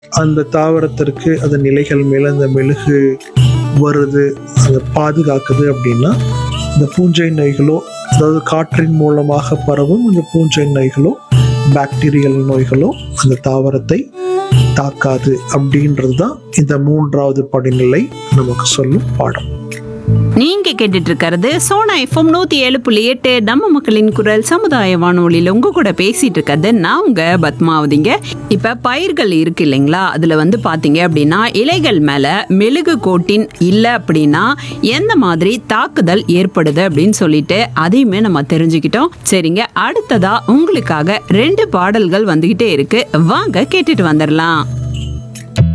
அந்த தாவரத்திற்கு அந்த நிலைகள் மேல அந்த மெழுகு வருது அதை பாதுகாக்குது அப்படின்னா இந்த பூஞ்சை நோய்களோ அதாவது காற்றின் மூலமாக பரவும் இந்த பூஞ்சை நோய்களோ பாக்டீரியல் நோய்களோ அந்த தாவரத்தை தாக்காது அப்படின்றது தான் இந்த மூன்றாவது படிநிலை நமக்கு சொல்லும் பாடம் நீங்க கேட்டுட்டு இருக்கிறது சோனா எஃப்எம் நூத்தி ஏழு புள்ளி எட்டு நம்ம மக்களின் குரல் சமுதாய வானொலியில உங்க கூட பேசிட்டு இருக்கிறது நான் உங்க பத்மாவதிங்க இப்ப பயிர்கள் இருக்கு இல்லைங்களா அதுல வந்து பாத்தீங்க அப்படின்னா இலைகள் மேல மெழுகு கோட்டின் இல்ல அப்படின்னா எந்த மாதிரி தாக்குதல் ஏற்படுது அப்படின்னு சொல்லிட்டு அதையுமே நம்ம தெரிஞ்சுக்கிட்டோம் சரிங்க அடுத்ததா உங்களுக்காக ரெண்டு பாடல்கள் வந்துகிட்டே இருக்கு வாங்க கேட்டுட்டு வந்துடலாம்